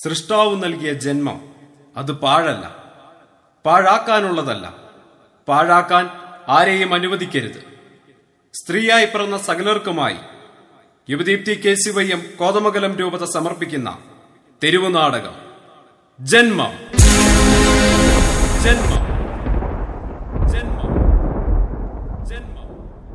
സൃഷ്ടാവ് നൽകിയ ജന്മം അത് പാഴല്ല പാഴാക്കാനുള്ളതല്ല പാഴാക്കാൻ ആരെയും അനുവദിക്കരുത് സ്ത്രീയായി പിറന്ന സകലർക്കുമായി Yuvadeepthi K C Y M Kothamangalam രൂപത സമർപ്പിക്കുന്ന തെരുവു നാടകം ജന്മം ജന്മം ജന്മം ജന്മം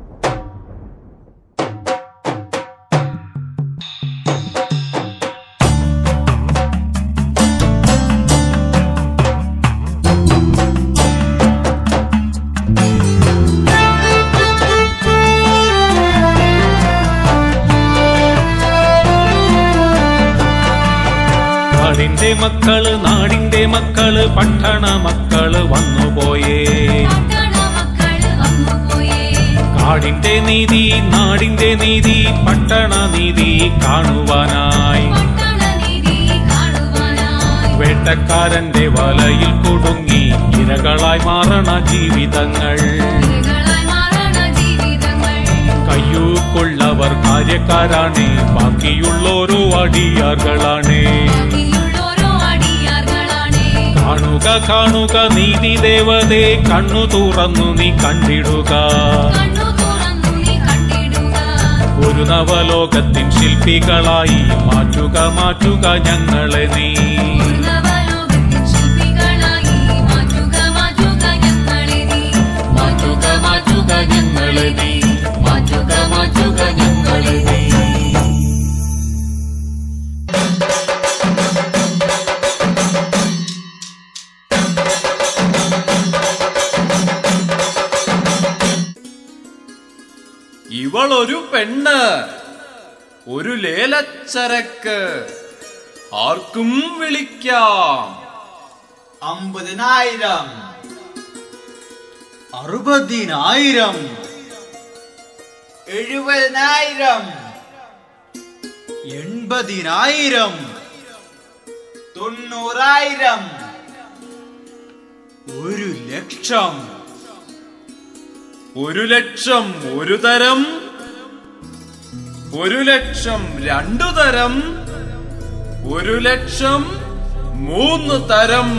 നാടിന്റെ മക്കള് നാടിന്റെ മക്കള് പട്ടണ മക്കള് വന്നുപോയേ പട്ടണ മക്കള് വന്നുപോയേ കാടിന്റെ നീതി നാടിന്റെ നീതി പട്ടണ നീതി കാണുവാനായി പട്ടണ നീതി കാണുവാനായി വേട്ടക്കാരന്റെ വലയിൽ കുടുങ്ങി ഇരകളായി മാറണ ജീവിതങ്ങൾ ഇരകളായി മാറണ ജീവിതങ്ങൾ കയ്യൂക്കുള്ളവർ കാര്യക്കാരാണ് ബാക്കിയുള്ളോരോ അടിയാറുകളാണ് ബാക്കിയുള്ളോരോ അടിയാറുകളാണ് കാണുക കാണുക നീതി ദേവതേ കണ്ണു തുറന്നു നീ കണ്ടിടുക കണ്ണു തുറന്നു നീ കണ്ടിടുക ഒരു നവലോകത്തിൻ ശില്പികളായി മാറ്റുക മാറ്റുക ഞങ്ങളെ നീ നവലോകത്തിൻ ശില്പികളായി മാറ്റുക മാറ്റുക ഞങ്ങളെ നീ മാറ്റുക മാറ്റുക ഞങ്ങളെ നീ മാറ്റുക മാറ്റുക ഞങ്ങളെ നീ ഇവളൊരു പെണ്ണ് ഒരു ലേലച്ചരക്ക് ആർക്കും വിളിക്കാം അമ്പതിനായിരം അറുപതിനായിരം എഴുപതിനായിരം എൺപതിനായിരം തൊണ്ണൂറായിരം ഒരു ലക്ഷം ഒരു ലക്ഷം ഒരു തരം ഒരു ലക്ഷം രണ്ടു തരം ഒരു ലക്ഷം മൂന്ന് തരം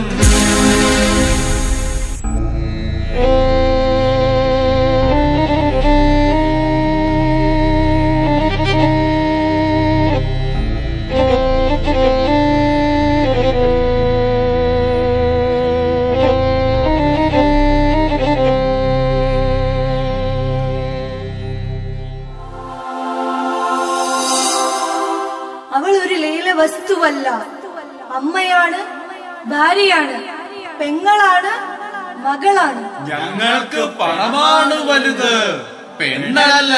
അവൾ ഒരു ലേല വസ്തുവല്ല അമ്മയാണ് ഭാര്യയാണ് പെങ്ങളാണ് മകളാണ് ഞങ്ങൾക്ക് പണമാണ് വലുത് പെണ്ണല്ല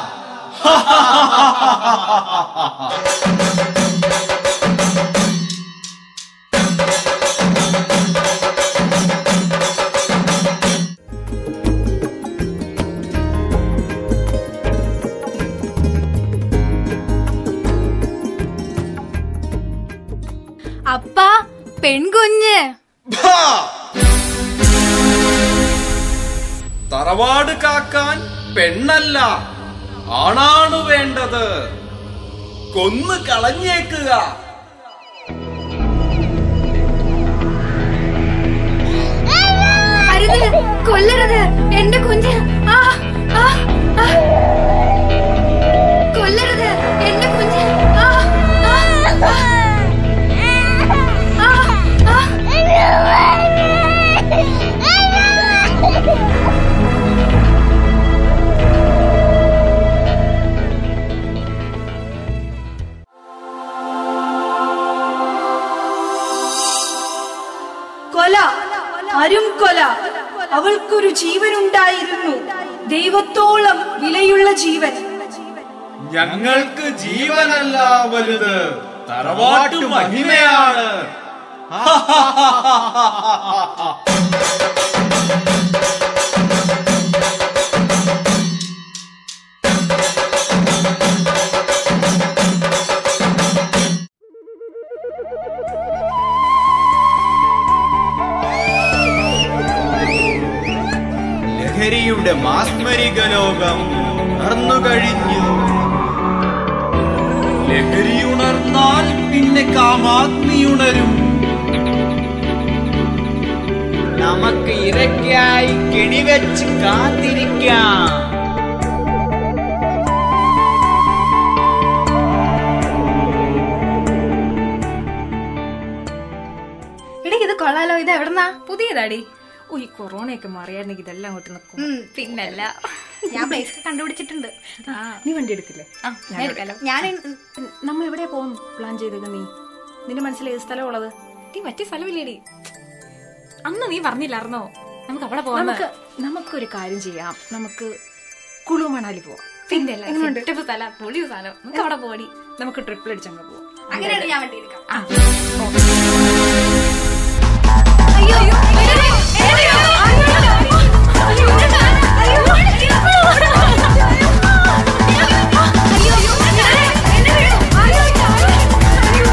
അപ്പ പെൺകുഞ്ഞ് ഭാ! തറവാട് കാക്കാൻ പെണ്ണല്ല ആണാണ് വേണ്ടത് കൊന്നു കളഞ്ഞേക്കുക അരുത് കൊല്ലരുത് എന്റെ കുഞ്ഞ് ആ ആ ആ. കൊല്ലരുത് എന്റെ കുഞ്ഞ് ആ ആ ആ. ആ, ആ. കൊല അരും കൊല അവൾക്കൊരു ജീവനുണ്ടായിരുന്നു ദൈവത്തോളം വിലയുള്ള ജീവൻ ഞങ്ങൾക്ക് ജീവനല്ല വലുത് തറവാട്ടു മഹിമയാണ് ലഹരിയുടെ മാസ്മരിക ലോകം ഉണർന്നു കഴിഞ്ഞു ലഹരിയുണർന്നാൽ പിന്നെ കാമാഗ്നിയുണരും നമുക്ക് ഇരയ്ക്കായി കെണിവെച്ച് കാത്തിരിക്കാം എടീ ഇത് കൊള്ളാലോ ഇത് എവിടെന്നാ പുതിയതാടി ഓ ഈ കൊറോണയൊക്കെ മാറിയായിരുന്നെങ്കിൽ ഇതെല്ലാം അങ്ങോട്ട് നിൽക്കും ഉം, പിന്നല്ല ഞാൻ പ്ലേസ് ഒക്കെ കണ്ടുപിടിച്ചിട്ടുണ്ട് നീ വണ്ടി എടുക്കില്ലേ ആ, ഞാൻ എടുക്കാലോ. ഞാൻ നമ്മൾ എവിടെയാ പോകും പ്ലാൻ ചെയ്തത് നീ നിന്റെ മനസ്സിൽ ഏത് സ്ഥലം ഉള്ളത് ഡി മറ്റേ സ്ഥലമില്ലേടി അന്ന് നീ പറഞ്ഞില്ലായിരുന്നോ നമുക്ക് അവിടെ പോകാം നമുക്ക് നമുക്കൊരു കാര്യം ചെയ്യാം നമുക്ക് കുളു മണാലി പോവാം പിന്നെ സെറ്റപ്പ് സ്ഥലം പൊളി സ്ഥലം നമുക്ക് അവിടെ പോടി നമുക്ക് ട്രിപ്പിൾ അടിച്ചങ്ങ് പോവാം അങ്ങനെയാണ് ഞാൻ വണ്ടി എടുക്കാം ആ. അയ്യോ അയ്യോ അയ്യോ, അയ്യോ, അയ്യോ, അയ്യോ, അയ്യോ, അയ്യോ, എന്നെ വിടൂ. അയ്യോ, അയ്യോ.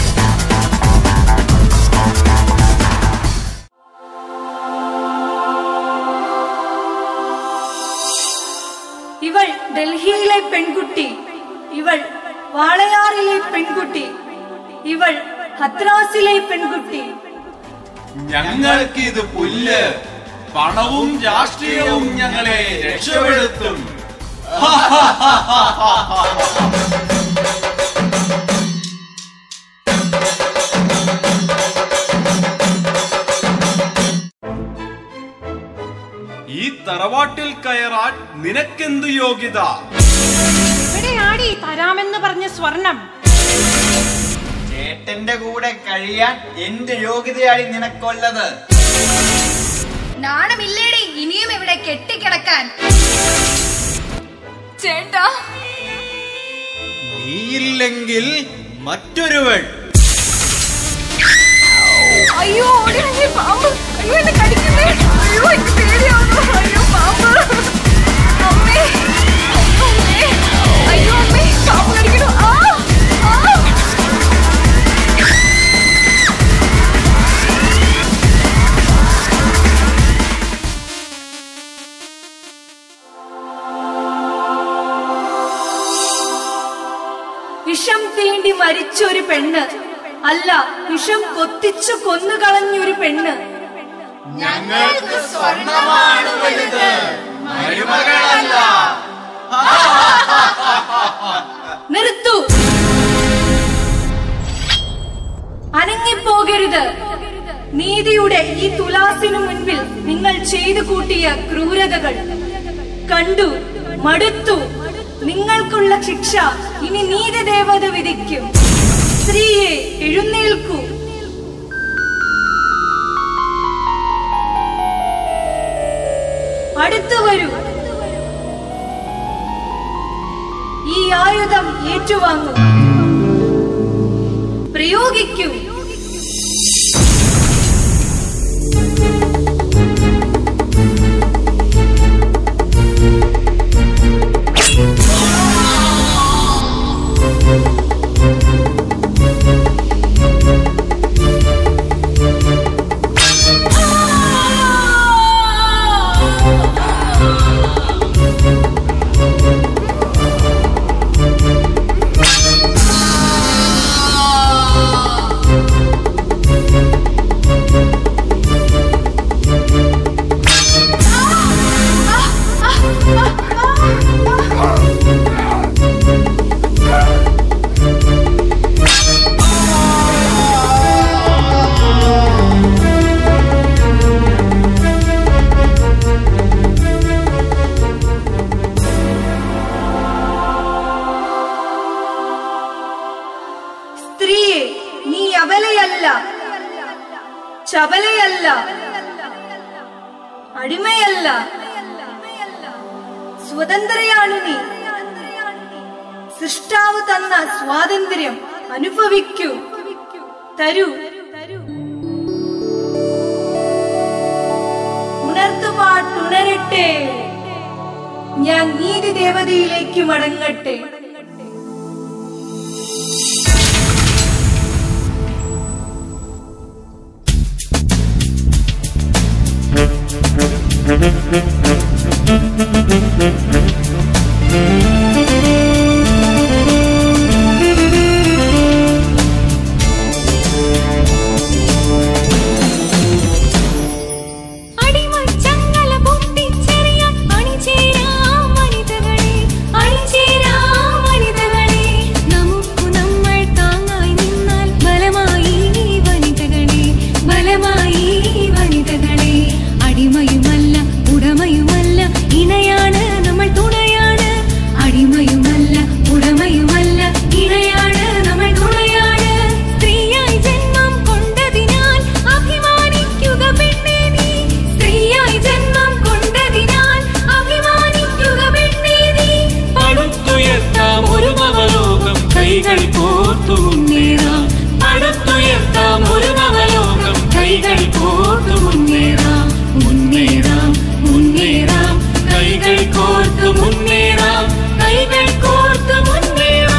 ഇവൾ ഡൽഹിയിലെ പെൺകുട്ടി ഇവൾ വാളയാറിലെ പെൺകുട്ടി ഇവൾ ഹത്രാസിലെ പെൺകുട്ടി ഞങ്ങൾക്ക് ഇത് പുല്ല് പണവും രാഷ്ട്രീയവും ഞങ്ങളെ രക്ഷപ്പെടുത്തും ഈ തറവാട്ടിൽ കയറാൻ നിനക്കെന്തു യോഗ്യത എവിടെയാടി തരാമെന്ന് പറഞ്ഞ സ്വർണം ചേട്ടന്റെ കൂടെ കഴിയാൻ എന്ത് യോഗ്യതയാണ് നിനക്കൊള്ളത് നാണമില്ലേടി ഇനിയും ഇവിടെ കെട്ടിക്കിടക്കാൻ ചേട്ടാ നീയില്ലെങ്കിൽ മറ്റൊരുവൾ അയ്യോ ഓടി വന്നേ പാമ്പ് അയ്യോ എന്നെ കടിക്കുന്നേ അയ്യോ എനിക്ക് പേടിയാവുന്നു അയ്യോ പാമ്പ് അമ്മേ അയ്യോ അമ്മേ അയ്യോ അമ്മേ പാമ്പ് കടിക്കണു ആ ആ വിഷം തീണ്ടി മരിച്ചൊരു പെണ്ണ് അല്ല വിഷം കൊത്തിച്ചു കൊന്നുകളഞ്ഞൊരു പെണ്ണ് ഞങ്ങൾക്ക് സ്വർണമാണ് വലുത് മരുമകളല്ല നിർത്തു അനങ്ങിപ്പോകരുത് നീതിയുടെ ഈ തുലാസിനു മുൻപിൽ നിങ്ങൾ ചെയ്തു കൂട്ടിയ ക്രൂരതകൾ കണ്ടു മടുത്തു നിങ്ങൾക്കുള്ള ശിക്ഷ ഇനി നീതി ദേവത വിധിക്കും സ്ത്രീയെ എഴുന്നേൽക്കൂ അടുത്തു വരൂ ഈ ആയുധം ഏറ്റുവാങ്ങൂ പ്രയോഗിക്കൂ സ്ത്രീയെ നീ അബലയല്ല ചപലയല്ല അടിമയല്ല സ്വതന്ത്രയാണ് നീ സൃഷ്ടാവ് തന്ന സ്വാതന്ത്ര്യം അനുഭവിക്കൂ തരൂ ഉണർത്തുപാട്ടുണരട്ടെ ഞാൻ നീതി ദേവതയിലേക്ക് മടങ്ങട്ടെ ും കൈകൾ കോർത്തു മുന്നേറാം പടുത്തുയർത്താം ഒരു നവലോകം കൈകൾ കോർത്തു മുന്നേറാം മുന്നേറാം മുന്നേറാം കൈകൾ കോർത്തു മുന്നേറാം കൈകൾ കോർത്തു മുന്നേറാം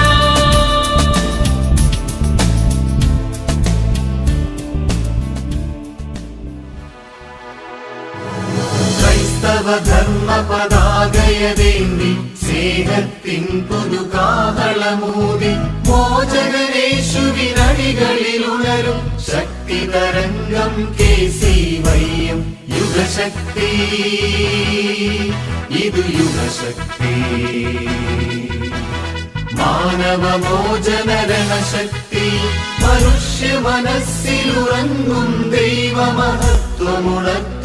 ക്രൈസ്തവ ധർമ്മ പതാകയതേന്തി സ്നേഹത്തിൻ പുതുകാഹളമൂതി മോചകനേശുവിനടികളിൽ ഉണരും ശക്തി തരംഗം കെ സി വയ്യം യുഗശക്തി ഇത് യുഗശക്തി മാനവമോചനരണശക്തി മനുഷ്യ മനസ്സിലുറങ്ങും ദൈവമഹത്വമുണർത്തി